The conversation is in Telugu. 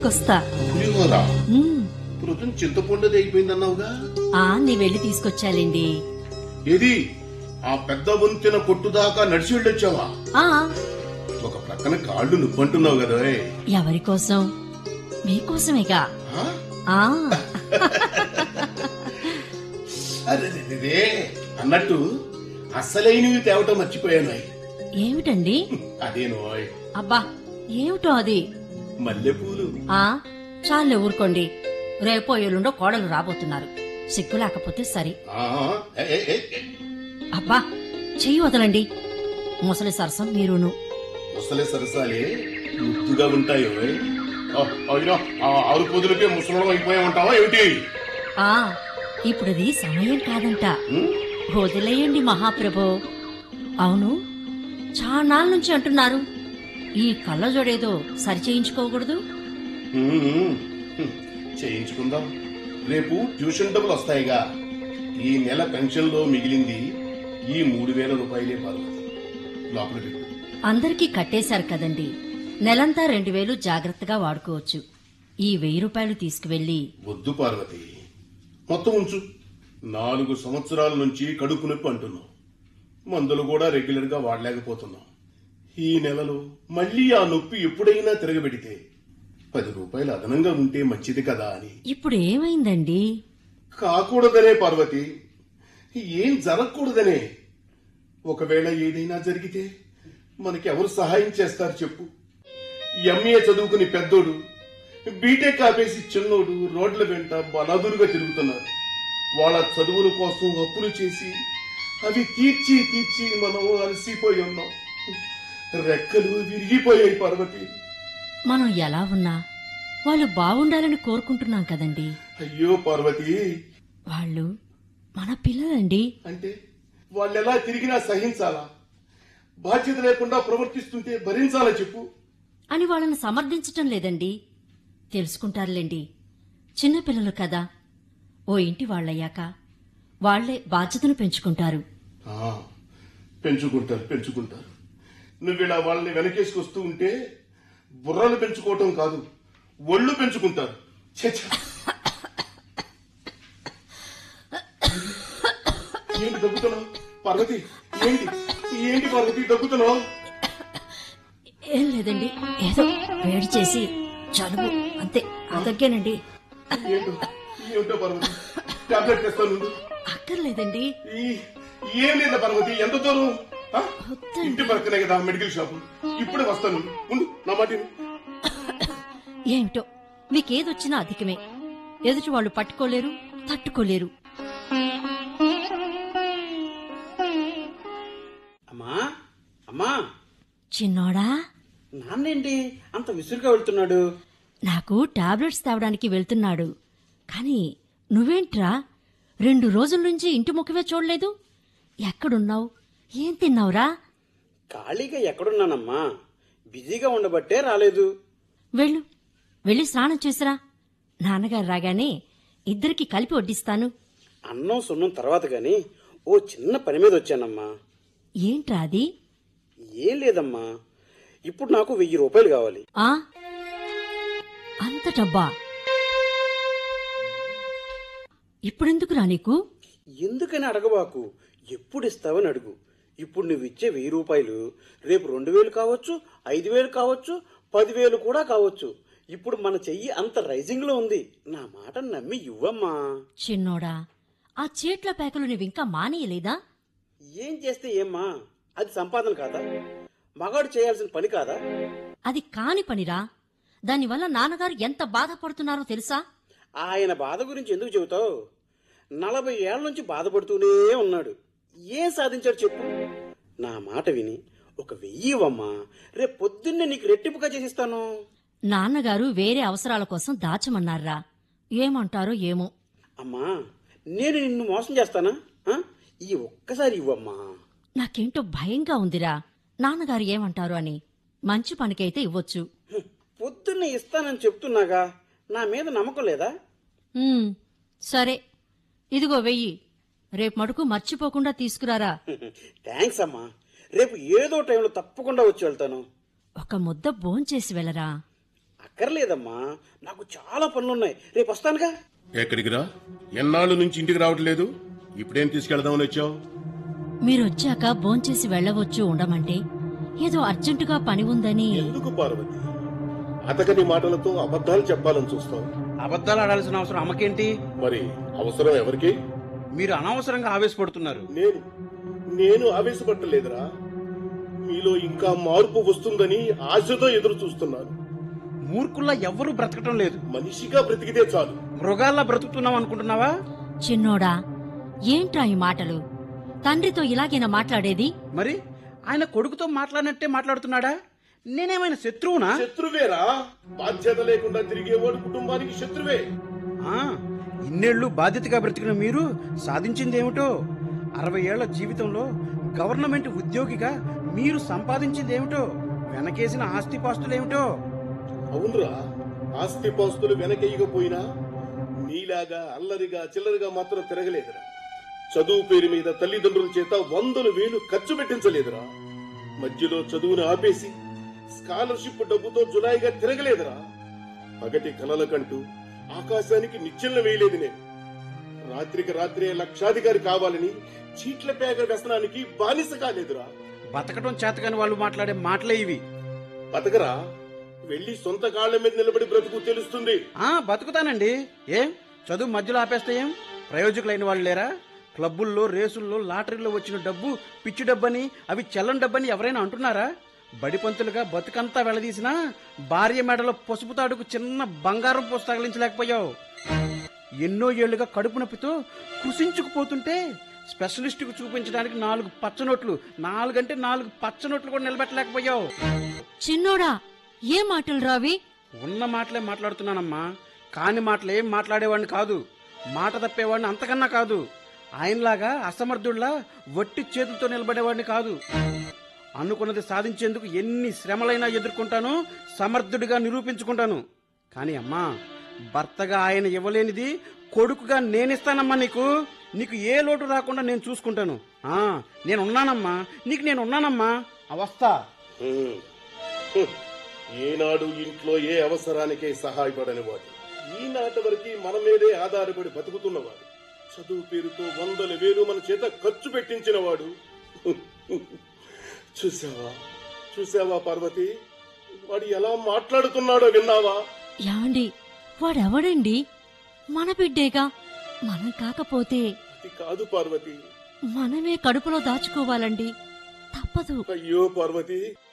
కొస్తా పులిహోర ఉమ్, ప్రొద్దున చింతపండుది అయిపోయిందన్నావుగా ఆ నీ వెళ్ళి తీసుకొచ్చాలేండి ఏది ఆ పెద్ద వంతెన కొట్టు దాకా నడిచి వెళ్ళొచ్చావా ఆ ఒక ప్రక్కన కాళ్ళు నొప్పంటున్నావు కదా ఓయ్. ఎవరి కోసం మీకోసమేగా ఆ? ఆ అరెరెరెరే. అన్నట్టు అస్సలైనవి తేవటం మర్చిపోయాను ఏమిటండి అదేనోయ్ అబ్బా ఏమిటో అది మల్లెపూలు ఆ చాలే ఊరుకోండి రేపో ఎల్లుండో కోడలు రాబోతున్నారు సిగ్గు లేకపోతే సరి ఆ, ఏ, ఏ, ఏ, ఏ. అబ్బా చెయ్యి వదలండి ముసలి సరసం మీరును ముసలి సరసాలే ముద్దుగా ఉంటాయి ఓయ్. ఆ, అయినా ఆ ఆరు పొదులకే ముసలం అయిపోయామంటావా ఏమిటి ఆ ఇప్పుడది సమయం కాదంట ఉం? వదిలేయండి మహాప్రభు అవును చాన్నాళ్ళ నుంచి అంటున్నారు ఈ కళ్ళజోడేదో సరి చేయించుకోకూడదు ఉమ్, ఉమ్. చేయించుకుందాం రేపు ట్యూషన్ డబ్బులు వస్తాయిగా ఈ నెల పెన్షన్ లో మిగిలింది ఈ మూడు వేల రూపాయలే పర్వాలేదు లోపల పెట్టు అందరికీ కట్టేశారు కదండి నెలంతా రెండు వేలు జాగ్రత్తగా వాడుకోవచ్చు ఈ వెయ్యి రూపాయలు తీసుకువెళ్లి వద్దు పార్వతి మొత్తం ఉంచు నాలుగు సంవత్సరాల నుంచి కడుపు నొప్పి అంటున్నాం మందులు కూడా రెగ్యులర్ గా వాడలేకపోతున్నాం ఈ నెలలో మళ్ళీ ఆ నొప్పి ఎప్పుడైనా తిరగబెడితే పది రూపాయలు అదనంగా ఉంటే మంచిది కదా అని ఇప్పుడు ఏమైందండి కాకూడదనే పార్వతి ఏం జరగకూడదనే ఒకవేళ ఏదైనా జరిగితే మనకి ఎవరు సహాయం చేస్తారు చెప్పు ఎంఏ చదువుకుని పెద్దోడు బీటెక్ ఆపేసి చిన్నోడు రోడ్ల వెంట బలాదురుగా తిరుగుతున్నారు వాళ్ళ చదువుల కోసం అప్పులు చేసి అవి తీర్చి తీర్చి మనం అలసిపోయి ఉన్నాం రెక్కలు విరిగిపోయాయి పార్వతి మనం ఎలా ఉన్నా వాళ్ళు బాగుండాలని కోరుకుంటున్నాం కదండి అయ్యో పార్వతి వాళ్ళు మన పిల్లలండి అంటే వాళ్ళెలా తిరిగినా సహించాలా బాధ్యత లేకుండా ప్రవర్తిస్తుంటే భరించాలా చెప్పు అని వాళ్ళని సమర్థించటం లేదండి తెలుసుకుంటారులేండి చిన్నపిల్లలు కదా ఓ ఇంటి వాళ్ళయ్యాక వాళ్లే బాధ్యతను పెంచుకుంటారు ఆ, పెంచుకుంటారు పెంచుకుంటారు నువ్వు ఇలా వాళ్ళని వెనకేసుకొస్తూ ఉంటే బుర్రలు పెంచుకోవటం కాదు ఒళ్ళు పెంచుకుంటారు ఛే, ఛే. ఏంటి దగ్గుతున్నావు పార్వతి ఏంటి ఏంటి పార్వతి దగ్గుతున్నావు ఏం లేదండి ఏదో వేడి చేసి జలుబు అంతే అదగ్గేనండి ఏంటో ఏమిటో పార్వతి టాబ్లెట్ తెస్తాను ఉండు. అక్కర్లేదండి ఈ- ఏం లేదా పార్వతి ఎంత దూరం ఆ? వద్దండి. ఇంటి పక్కనే కదా మెడికల్ షాపు ఇప్పుడే వస్తాను ఉండు నా మాట విను. ఏమిటో మీకేదొచ్చినా అధికమే ఎదుటి వాళ్ళు పట్టుకోలేరు తట్టుకోలేరు అమ్మా అమ్మా చిన్నోడా నాన్నేంటి అంత విసురుగా వెళ్తున్నాడు నాకు టాబ్లెట్స్ తేవడానికి వెళ్తున్నాడు కాని నువ్వేంట్రా రెండు రోజుల నుంచి ఇంటి ముఖమే చూడలేదు ఎక్కడున్నావు ఏం తిన్నావురా ఖాళీగా ఎక్కడున్నానమ్మా బిజీగా ఉండబట్టే రాలేదు వెళ్ళు వెళ్ళి స్నానం చేసిరా నాన్నగారు రాగానే ఇద్దరికి కలిపి వడ్డిస్తాను అన్నం సున్నం తర్వాత గాని ఓ చిన్న పని మీద వచ్చానమ్మా ఏంట్రా అది ఏం లేదమ్మా ఇప్పుడు నాకు వెయ్యి రూపాయలు కావాలి ఆ అంత డబ్బా ఇప్పుడెందుకురా నీకు ఎందుకని అడగబాకు ఎప్పుడు ఇస్తావని అడుగు ఇప్పుడు నువ్వు ఇచ్చే వెయ్యి రూపాయలు రేపు రెండు వేలు కావచ్చు ఐదు వేలు కావచ్చు పదివేలు కూడా కావచ్చు ఇప్పుడు మన చెయ్యి అంత రైజింగ్ లో ఉంది నా మాట నమ్మి ఇవ్వమ్మా చిన్నోడా ఆ చీట్ల పేకలు నువ్వింకా మానేయలేదా ఏం చేస్తే ఏమ్మా అది సంపాదన కాదా మగాడు చేయాల్సిన పని కాదా అది కాని పనిరా దానివల్ల నాన్నగారు ఎంత బాధపడుతున్నారో తెలుసా ఆయన బాధ గురించి ఎందుకు చెబుతావు నలభై ఏళ్ల నుంచి బాధపడుతూనే ఉన్నాడు ఏం సాధించాడు చెప్పు నా మాట విని ఒక వెయ్యి ఇవ్వమ్మా రేపు పొద్దున్నే నీకు రెట్టింపుగా చేసిస్తాను నాన్నగారు వేరే అవసరాల కోసం దాచమన్నారా ఏమంటారో ఏమో అమ్మా నేను నిన్ను మోసం చేస్తానా ఆ? ఈ ఒక్కసారి ఇవ్వమ్మా నాకేంటో భయంగా ఉందిరా నాన్నగారు ఏమంటారు అని మంచి పనికైతే ఇవ్వొచ్చు హ్మ్. పొద్దున్నే ఇస్తానని చెప్తున్నాగా నా మీద నమ్మకం లేదా ఉమ్, సరే ఇదిగో వెయ్యి రేపు మటుకు మర్చిపోకుండా తీసుకురారా థ్యాంక్స్ అమ్మా రేపు ఏదో టైంలో తప్పకుండా వచ్చి వెళ్తాను ఒక ముద్ద భోంచేసి వెళ్ళరా అక్కర్లేదమ్మా నాకు చాలా పనులున్నాయి రేపు వస్తానుగా ఎక్కడికి రా ఎన్నాళ్ళు నుంచి ఇంటికి రావట్లేదు ఇప్పుడేం తీసుకెళ్దామని వచ్చావు మీరొచ్చాక భోంచేసి వెళ్ళవచ్చు ఉండమంటే ఏదో అర్జెంటుగా పని ఉందని ఎందుకు పార్వతి అతకని మాటలతో అబద్ధాలు చెప్పాలని చూస్తావు అబద్ధాలు ఆడాల్సిన అవసరం అమ్మకేంటి మరి అవసరం ఎవరికి మీరు అనవసరంగా ఆవేశపడుతున్నారు నేను నేను ఆవేశపట్టలేదురా మీలో ఇంకా మార్పు వస్తుందని ఆశతో ఎదురు చూస్తున్నాను మూర్ఖుల్లా ఎవ్వరూ బ్రతకటం లేదు మనిషిగా బ్రతికితే చాలు మృగాల్లా బ్రతుకుతున్నాం అనుకుంటున్నావా చిన్నోడా ఏంట్రా ఈ మాటలు తండ్రితో ఇలాగేనా మాట్లాడేది మరి ఆయన కొడుకుతో మాట్లాడినట్టే మాట్లాడుతున్నాడా నేనేమైనా శత్రువునా శత్రువేరా బాధ్యత లేకుండా తిరిగేవాడు కుటుంబానికి శత్రువే ఆ, ఇన్నేళ్లు బాధ్యతగా బ్రతికిన మీరు సాధించిందేమిటో అరవై ఏళ్ల జీవితంలో గవర్నమెంట్ ఉద్యోగిగా మీరు సంపాదించిందేమిటో వెనకేసిన ఆస్తిపాస్తులేమిటో అవునరా ఆస్తి పాస్తులు వెనకేయకపోయినా నీలాగా అల్లరిగా చిల్లరిగా మాత్రం తిరగలేదురా చదువు పేరు మీద తల్లిదండ్రుల చేత వందల వేలు ఖర్చు పెట్టించలేదురా మధ్యలో చదువును ఆపేసి స్కాలర్షిప్ డబ్బుతో జులాయిగా తిరగలేదురా పగటి కలలకంటూ ఆకాశానికి నిచ్చెన వేయలేదు నేను రాత్రికి రాత్రే లక్షాధికారి కావాలని చీట్ల పేగ వ్యసనానికి బానిస కాలేదురా బతకటం చేతకాని వాళ్ళు మాట్లాడే మాటలే ఇవి బతకరా వెళ్లి సొంత కాళ్ల మీద నిలబడి బ్రతుకు తెలుస్తుంది ఆ బతుకుతానండి ఏం చదువు మధ్యలో ఆపేస్తే ఏం ప్రయోజకులైన వాళ్ళు లేరా క్లబ్బుల్లో రేసుల్లో లాటరీలో వచ్చిన డబ్బు పిచ్చి డబ్బని అవి చెల్లని డబ్బని ఎవరైనా అంటున్నారా బడిపంతులుగా బతుకంతా వెళ్లదీసినా భార్య మెడలో పసుపు తాడుకు చిన్న బంగారం పోసు తగిలించలేకపోయావు ఎన్నో ఏళ్లుగా కడుపు నొప్పితో కృషించుకుపోతుంటే స్పెషలిస్టుకు చూపించడానికి నాలుగు పచ్చనోట్లు నాలుగంటే నాలుగు పచ్చనోట్లు కూడా నిలబెట్టలేకపోయావు చిన్నోడా ఏ మాటలు రావి ఉన్న మాటలే మాట్లాడుతున్నానమ్మా కాని మాటలు ఏం మాట్లాడేవాడిని కాదు మాట తప్పేవాడిని అంతకన్నా కాదు ఆయనలాగా అసమర్థుల్లా వట్టి చేతులతో నిలబడేవాడిని కాదు అనుకున్నది సాధించేందుకు ఎన్ని శ్రమలైనా ఎదుర్కొంటాను సమర్థుడిగా నిరూపించుకుంటాను కానీ అమ్మా భర్తగా ఆయన ఇవ్వలేనిది కొడుకుగా నేనిస్తానమ్మా నీకు నీకు ఏ లోటు రాకుండా నేను చూసుకుంటాను ఆ నేనున్నానమ్మా నీకు నేను ఉన్నానమ్మా అవస్థ హ్మ్. హ్మ్. ఏనాడు ఇంట్లో ఏ అవసరానికే సహాయపడని వాడు ఈనాటి వరకు మన మీదే ఆధారపడి బతుకుతున్నవాడు చదువు పేరుతో వందల వేలు మన చేత ఖర్చు పెట్టించిన వాడు చూసావా చూసావా పార్వతి వాడు ఎలా మాట్లాడుతున్నాడో విన్నావా యాండి వాడెవడండి మన బిడ్డేగా మనం కాకపోతే అది కాదు పార్వతి మనమే కడుపులో దాచుకోవాలండి తప్పదు అయ్యో పార్వతి